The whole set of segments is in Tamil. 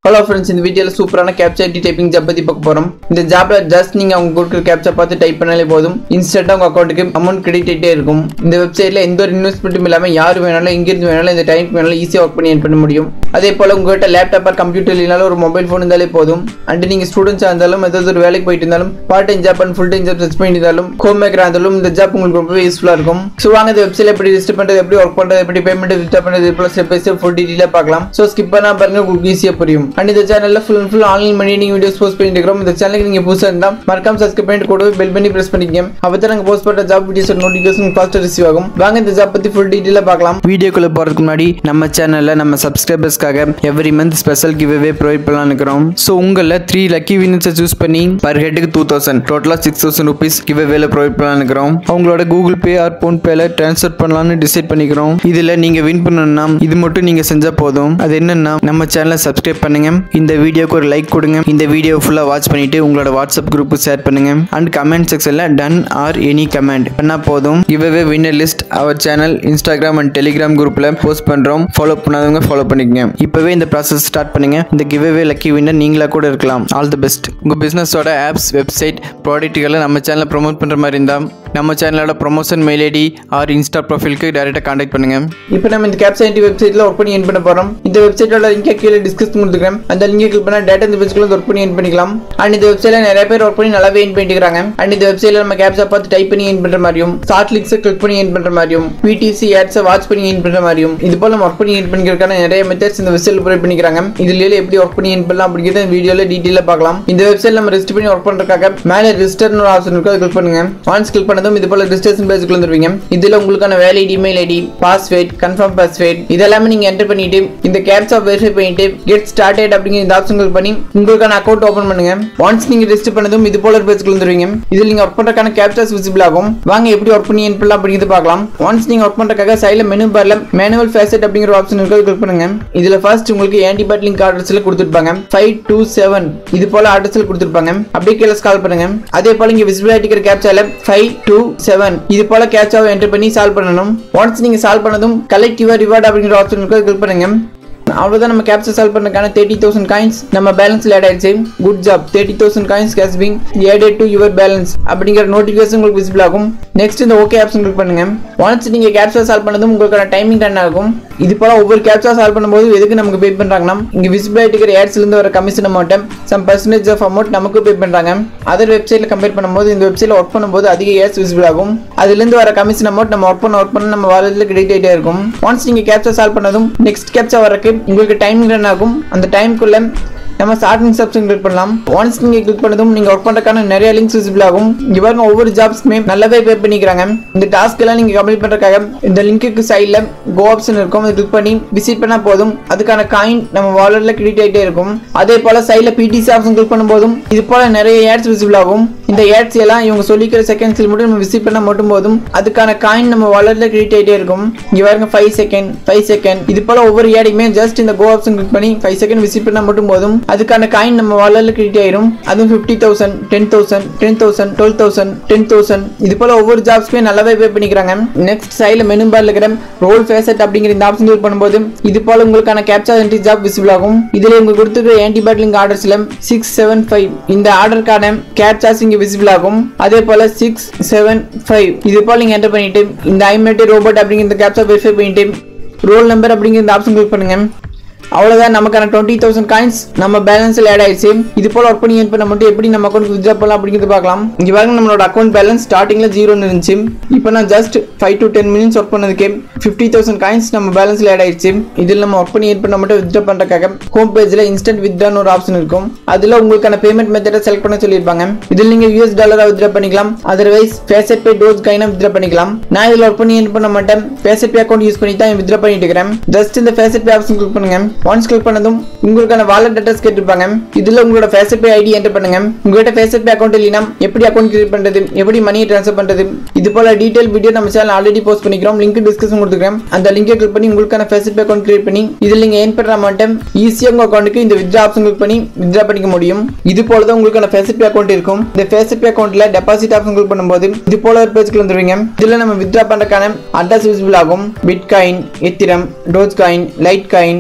ஹலோ ஃப்ரெண்ட்ஸ் இந்த வீடியோவில் சூப்பரான கேப்சா ஐடி டைப்பிங் ஜாப் பற்றி பார்க்க போகிறோம் இந்த ஜாப்ல ஜஸ்ட் நீங்கள் அவங்க கொடுக்குற கேப்சா பார்த்து டைப் பண்ணாலே போதும் இன்ஸ்டன்ட்டாக உங்கள் அக்கௌண்ட்டுக்கு அமௌண்ட் கிரெடிட் ஆகிட்டே இருக்கும் இந்த வெப்சைட்டில் எந்த ஒரு இன்வெஸ்ட்மெண்ட்டும் இல்லாமல் யார் வேணாலும் எங்கிருந்து வேணாலும் இந்த டைம் வேணாலும் ஈஸியாக ஒர்க் பண்ணி earn பண்ண முடியும் அதே போல் உங்கள்கிட்ட லேப்டாப் ஆர் கம்ப்யூட்டர் இல்லைனாலும் ஒரு மொபைல் ஃபோன் இருந்தாலே போதும் அண்ட் நீங்கள் ஸ்டூடெண்ட்ஸாக இருந்தாலும் ஏதாவது ஒரு வேலைக்கு போயிட்டு இருந்தாலும் part time job and full time job search பண்ணிட்டு இருந்தாலும் ஹோம் மேக்கராக இருந்தாலும் இந்த ஜாப் உங்களுக்கு ரொம்பவே யூஸ்ஃபுல்லாக இருக்கும் ஸோ வாங்க இந்த வெப்சைட் எப்படி ரிஜிஸ்டர் பண்ணுறது எப்படி ஒர்க் பண்ணுறது எப்படி பேமெண்ட் ரிஜிஸ்டர் பண்ணுறது இப்போ ஸ்டெப் பை ஸ்டெப் ஃபுல் டீட்டெயிலாக பார்க்கலாம் ஸோ ஸ்கிப் பண்ணா பாருங்க உங்களுக்கு ஈஸியாக புரியும் அண்ட் இந்த சேனலில் full and full online money videos post பண்ணிட்டு இருக்கிறோம் இந்த சேனலுக்கு நீங்கள் புதுசாக இருந்தால் மறக்காம சப்ஸ்கிரைப் பண்ணிட்டு கூடவே பெல் பண்ணி ப்ரெஸ் பண்ணிக்கங்க அப்போ தான் நாங்கள் போஸ்ட் பண்ணுற ஜாப் வீடியோஸ் நோட்டிஃபிகேஷன் ஃபாஸ்ட்டாக ரிசீவ் ஆகும் வாங்க இந்த ஜாப் பற்றி ஃபுல் டீட்டெயிலாக பார்க்கலாம் வீடியோக்குள்ளே போகிறதுக்கு முன்னாடி நம்ம சேனலில் நம்ம சப்ஸ்கிரைபர்ஸ்க்காக every month special giveaway provide பண்ணலாம் இருக்கிறோம் ஸோ உங்களில் த்ரீ லக்கி வின்னர்ஸை சூஸ் பண்ணி பர் ஹெட்டுக்கு டூ தௌசண்ட் டோட்டலாக சிக்ஸ் தௌசண்ட் ருபீஸ் கிவ்வேல ப்ரொவைட் பண்ணலாம் இருக்கிறோம் அவங்களோட கூகுள் பே ஆர் ஃபோன் பேல ட்ரான்ஸ்ஃபர் பண்ணலாம்னு டிசைட் பண்ணிக்கிறோம் இதில் நீங்கள் வின் பண்ணணும்னா இது மட்டும் நீங்கள் செஞ்சால் போதும் அது என்னன்னா நம்ம சேனலை சப்ஸ்கிரைப் பண்ணுங்க இந்த வீடியோக்கு ஒரு லைக் கொடுங்க இந்த வீடியோ ஃபுல்லாக வாட்ச் பண்ணிட்டு உங்களோட வாட்ஸ்அப் குரூப்பு ஷேர் பண்ணுங்க அண்ட் கமெண்ட் செக்ஷனில் டன் ஆர் எனி கமெண்ட் பண்ணால் போதும் giveaway winner list our channel Instagram and Telegram குரூப்பில் போஸ்ட் பண்ணுறோம் ஃபாலோ பண்ணாதவங்க ஃபாலோ பண்ணிக்கங்க இப்போவே இந்த ப்ராசஸ் ஸ்டார்ட் பண்ணுங்க இந்த கிவ்வே லக்கி வின்னர் நீங்களா கூட இருக்கலாம் ஆல் தி பெஸ்ட் உங்கள் பிஸ்னஸோட ஆப்ஸ் வெப்சைட் ப்ராடக்ட்டுகளை நம்ம சேனலில் ப்ரோமோட் பண்ணுற மாதிரி இருந்தால் நம்ம சேனலோட promotion mail ID or Insta ப்ரொஃபைலுக்கு டேரெக்டாக காண்டாக்ட் பண்ணுங்க இப்போ நம்ம இந்த கேப்ஸ் ஐடி வெப்சைட்டில் ஒர்க் பண்ணி என் பண்ண போகிறோம் இந்த வெப்சைட்டோட லிங்கை கீழே டிஸ்கஸ் கொடுத்துருக்கேன் அந்த லிங்கை கிளிக் பண்ணால் டேட்டா இந்த பேஜ்க்குள்ள ஒர்க் பண்ணி என் பண்ணிக்கலாம் அண்ட் இந்த வெப்சைட்டில் நிறைய பேர் ஒர்க் பண்ணி நல்லாவே என் பண்ணிக்கிறாங்க அண்ட் இந்த வெப்சைட்டில் நம்ம கேப்ஸை பார்த்து டைப் பண்ணி என் பண்ணுற மாதிரியும் ஷார்ட் லிங்க்ஸை கிளிக் பண்ணி என் பண்ணுற மாதிரியும் பிடிசி ஆட்ஸை வாட்ச் பண்ணி என் பண்ணுற மாதிரியும் இது போல நம்ம ஒர்க் பண்ணி என் பண்ணிக்கிறதுக்கான நிறைய மெத்தட்ஸ் இந்த வெப்சைட்டில் ப்ரொவைட் பண்ணிக்கிறாங்க இதுல எப்படி ஒர்க் பண்ணி என் பண்ணலாம் அப்படிங்கிறத வீடியோவில் டீட்டெயிலாக பார்க்கலாம் இந்த வெப்சைட் நம்ம ரெஜிஸ்டர் பண்ணி ஒர்க் பண்ணுறதுக்காக மேலே ரிஜிஸ்டர்னு ஒரு ஆப்ஷன் இருக்கு அதை கிளிக் பண்ணுங்க ஒன்ஸ் கிளிக் பண்ணதும் இது போல ரிஜிஸ்ட்ரேஷன் பேஜுக்கு வந்துருவீங்க இதுல உங்களுக்கான valid email ID password confirm password இதெல்லாமே நீங்க என்டர் பண்ணிட்டு இந்த கேப்ஸ் வெரிஃபை பண்ணிட்டு கெட் ஸ்டார்டட் அப்படிங்கிற இந்த ஆப்ஷன் கிளிக் பண்ணி உங்களுக்கான அக்கௌண்ட் ஓபன் பண்ணுங்க ஒன்ஸ் நீங்க ரெஜிஸ்டர் பண்ணதும் இது போல ஒரு பேஜுக்கு வந்துருவீங்க இதில் நீங்க ஒர்க் பண்றதுக்கான கேப்சர்ஸ் விசிபிள் ஆகும் வாங்க எப்படி ஒர்க் பண்ணி என் பண்ணலாம் அப்படிங்கிறது பார்க்கலாம் ஒன்ஸ் நீங்க ஒர்க் பண்றதுக்காக சைடுல மெனு பார்ல மேனுவல் ஃபேசட் அப்படிங்கிற ஆப்ஷன் இருக்கு கிளிக் பண்ணுங்க இதுல ஃபர்ஸ்ட் உங்களுக்கு ஆன்டிபயோட் லிங்க் அட்ரஸ்ல கொடுத்துருப்பாங்க ஃபைவ் டூ செவன் இது போல அட்ரஸ்ல கொடுத்துருப்பாங்க அப்படியே கீழே ஸ்கால் பண்ணுங்க அதே போல இங்க விசிபிள் ஆகிட்டு கேப்சால ஃபைவ் டூ செவன் இது போல கேப்சாவை என்டர் பண்ணி சால்வ் பண்ணணும் ஒன்ஸ் நீங்க சால்வ் பண்ணதும் கலெக்ட் யுவர் ரிவார்ட் அப்படிங்கிற ஆப்ஷன் இருக்கு கிளிக் பண்ணுங்க அவ்வளோதான் நம்ம கேப்சர் சால்வ் பண்ணக்கான தேர்ட்டி தௌசண்ட் காயின்ஸ் நம்ம பேலன்ஸ்ல ஆட் ஆயிடுச்சு good job thirty thousand coins has been added to your balance அப்படிங்கிற நோட்டிஃபிகேஷன் உங்களுக்கு விசிபிள் ஆகும் நெக்ஸ்ட் இந்த ஓகே ஆப்ஷன் கிளிக் பண்ணுங்க ஒன்ஸ் நீங்க கேப்சர் சால்வ் பண்ணதும் உங்களுக்கான டைமிங் ரன் ஆகும் இது போல ஒவ்வொரு கேப்சர் சால்வ் பண்ணும்போது எதுக்கு நமக்கு பே பண்றாங்கன்னா இங்க விசிபிள் ஆகிட்டு ஆட்ஸ்ல இருந்து வர commission amount some percentage of amount நமக்கு பே பண்றாங்க அதர் வெப்சைட்ல கம்பேர் பண்ணும்போது இந்த வெப்சைட்ல ஒர்க் பண்ணும்போது அதிக ஏட்ஸ் விசிபிள் ஆகும் அதுல இருந்து வர கமிஷன் அமௌண்ட் நம்ம ஒர்க் பண்ண ஒர்க் பண்ண நம்ம வாலெட்ல கிரெடிட் ஆகிட்டே இருக்கும் ஒன்ஸ் நீங்க கேப்சர் சால்வ் பண்ணதும் நெக்ஸ்ட் கேப்சர் வரக்கு உங்களுக்கு டைமிங் ரன் ஆகும் அந்த டைம்குள்ள நம்ம ஸ்டார்டிங் சப்ஷன் கிளிக் பண்ணலாம் ஒன்ஸ் நீங்க கிளிக் பண்ணதும் நீங்க ஒர்க் பண்றதுக்கான நிறைய லிங்க்ஸ் விசிபிள் ஆகும் இங்க பாருங்க ஒவ்வொரு ஜாப்ஸ்க்குமே நல்லாவே பே பண்ணிக்கிறாங்க இந்த டாஸ்க் எல்லாம் நீங்க கம்ப்ளீட் பண்றதுக்காக இந்த லிங்க்குக்கு சைட்ல கோ ஆப்ஷன் இருக்கும் அதை கிளிக் பண்ணி விசிட் பண்ணா போதும் அதுக்கான காயின் நம்ம வாலெட்ல கிரெடிட் ஆகிட்டே இருக்கும் அதே போல சைட்ல பிடிசி ஆப்ஷன் கிளிக் பண்ணும்போதும் இது போல நிறைய ஆட்ஸ் விசிபிள் ஆகும் இந்த ஆட்ஸ் எல்லாம் இவங்க சொல்லிக்கிற செகண்ட்ஸ்ல மட்டும் நம்ம விசிட் பண்ண மட்டும் போதும் அதுக்கான காயின் நம்ம வாலெட்ல கிரெடிட் ஆகிட்டே இருக்கும் இங்க பாருங்க ஃபைவ் செகண்ட் ஃபைவ் செகண்ட் இது போல ஒவ்வொரு ஆடுக்குமே ஜஸ்ட் இந்த கோ ஆப்ஷன் கிளிக் பண்ணி ஃபைவ் செகண்ட் விசிட் பண்ணா மட்டும் போதும் அதுக்கான காயின் நம்ம வாலெட்ல கிரெடிட் ஆயிரும் அதுவும் fifty thousand ten thousand ten thousand twelve thousand ten thousand இது போல ஒவ்வொரு ஜாப்ஸ்க்குமே நல்லாவே பே பண்ணிக்கிறாங்க நெக்ஸ்ட் சைடில் மெனு பார்ல இருக்கிற ரோல் ஃபேசட் அப்படிங்கிற இந்த ஆப்ஷன் யூஸ் பண்ணும்போது இது போல உங்களுக்கான கேப்சா என்ட்ரி ஜாப் விசிபிள் ஆகும் இதுல உங்களுக்கு கொடுத்துருக்கிற ஆன்டிபயோட் லிங்க் ஆர்டர்ஸ்ல சிக்ஸ் செவன் ஃபைவ் இந்த ஆர்டருக்கான கேப்சாஸ் இங்க விசிபிள் ஆகும் அதே போல சிக்ஸ் செவன் ஃபைவ் இது போல நீங்க என்டர் பண்ணிட்டு இந்த ஐமேட்டி ரோபோட் அப்படிங்கிற இந்த கேப்சா வெரிஃபை பண்ணிட்டு ரோல் நம்பர் அப்படிங்கிற இந்த ஆப்ஷன் கிளிக் பண்ணுங்க அவ்வளோதான் நமக்கான டுவெண்ட்டி தௌசண்ட் காயின்ஸ் நம்ம பேலன்ஸில் ஆட் ஆயிடுச்சு இது போல ஒர்க் பண்ணி ஏன் பண்ண மட்டும் எப்படி நம்ம அக்கௌண்ட் வித்ரா பண்ணலாம் அப்படிங்கிறது பார்க்கலாம் இங்கே பாருங்க நம்மளோட அக்கௌண்ட் பேலன்ஸ் ஸ்டார்டிங்கில் ஜீரோன்னு இருந்துச்சு இப்போ நான் just five to ten minutes work பண்ணதுக்கு ஃபிஃப்டி தௌசண்ட் காயின்ஸ் நம்ம பேலன்ஸில் ஆட் ஆயிடுச்சு இதில் நம்ம ஒர்க் பண்ணி ஏன் பண்ண மட்டும் வித்ரா பண்ணுறதுக்காக ஹோம் பேஜில் இன்ஸ்டன்ட் வித்ரான்னு ஒரு ஆப்ஷன் இருக்கும் அதில் உங்களுக்கான பேமெண்ட் மெத்தடை செலக்ட் பண்ண சொல்லியிருப்பாங்க இதில் நீங்கள் யூஎஸ் டாலராக வித்ரா பண்ணிக்கலாம் அதர்வைஸ் ஃபேசட் பே டோஸ் காயினாக வித்ரா பண்ணிக்கலாம் நான் இதில் ஒர்க் பண்ணி ஏன் பண்ண மாட்டேன் ஃபேசட் பே அக்கௌண்ட் யூஸ் பண்ணி தான் வித்ரா பண்ணிட்டு இருக்கிறேன் ஜஸ்ட் இந்த ஃபேசட் பே ஆப்ஷன் கிளிக் பண்ணுங்க ஒன்ஸ் கிளிக் பண்ணதும் உங்களுக்கான வாலெட் அட்ரஸ் கேட்டிருப்பாங்க இதுல உங்களோட ஃபேசட் பே ஐடி என்டர் பண்ணுங்க உங்ககிட்ட ஃபேசட் பே அக்கௌண்ட் இல்லைனா எப்படி அக்கௌண்ட் கிரியேட் பண்றது எப்படி மணியை ட்ரான்ஸ்ஃபர் பண்றது இது போல டீடைல் வீடியோ நம்ம சேனல் ஆல்ரெடி போஸ்ட் பண்ணிக்கிறோம் லிங்க் டிஸ்கிரிப்ஷன் கொடுத்துருக்கேன் அந்த லிங்கை கிளிக் பண்ணி உங்களுக்கான ஃபேசட் பே அக்கௌண்ட் கிரியேட் பண்ணி இதில் நீங்க ஏன் பண்ற அமௌண்ட்டை ஈஸியாக உங்க அக்கௌண்ட்டுக்கு இந்த வித்ரா ஆப்ஷன் கிளிக் பண்ணி வித்ரா பண்ணிக்க முடியும் இது போல தான் உங்களுக்கான ஃபேசட் பே அக்கௌண்ட் இருக்கும் இந்த ஃபேசட் பே அக்கௌண்ட்ல டெபாசிட் ஆப்ஷன் கிளிக் பண்ணும்போது இது போல ஒரு பேஜ்க்கு வந்துருவீங்க இதுல நம்ம வித்ரா பண்றதுக்கான அட்ரஸ் விசிபிள் ஆகும் Bitcoin Ethereum Dogecoin Litecoin 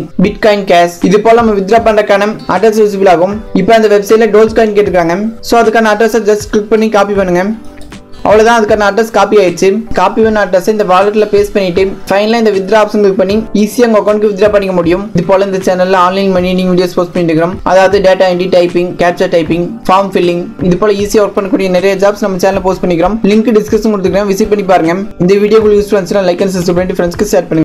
Bitcoin cash இது போல நம்ம வித்ரா பண்றதுக்கான அட்ரஸ் விசிபிள் ஆகும் இப்போ அந்த வெப்சைட்ல டோல்ஸ் காயின் கேட்டிருக்காங்க ஸோ அதுக்கான அட்ரஸை ஜஸ்ட் கிளிக் பண்ணி காப்பி பண்ணுங்க அவ்வளோதான் அதுக்கான அட்ரஸ் காப்பி ஆயிடுச்சு காப்பி பண்ண அட்ரஸ் இந்த வாலெட்ல பேஸ்ட் பண்ணிட்டு ஃபைனலாக இந்த வித்ரா ஆப்ஷன் கிளிக் பண்ணி ஈஸியாக உங்க அக்கௌண்ட்க்கு வித்ரா பண்ணிக்க முடியும் இது போல இந்த சேனல்ல ஆன்லைன் மணி நீங்க வீடியோஸ் போஸ்ட் பண்ணிட்டு இருக்கிறோம் அதாவது data entry typing capture typing form filling இது போல ஈஸியாக ஒர்க் பண்ணக்கூடிய நிறைய ஜாப்ஸ் நம்ம சேனல்ல போஸ்ட் பண்ணிக்கிறோம் லிங்க் டிஸ்கிரிப்ஷன் கொடுத்துக்கிறேன் விசிட் பண்ணி பாருங்க இந்த வீடியோ யூஸ் பண்ணுச்சுன்னா லைக் அண்ட் சப்ஸ்கிரைப் பண்ணி ஃப்ரெண்ட்ஸ்க்கு ஷேர் பண்ணுங்க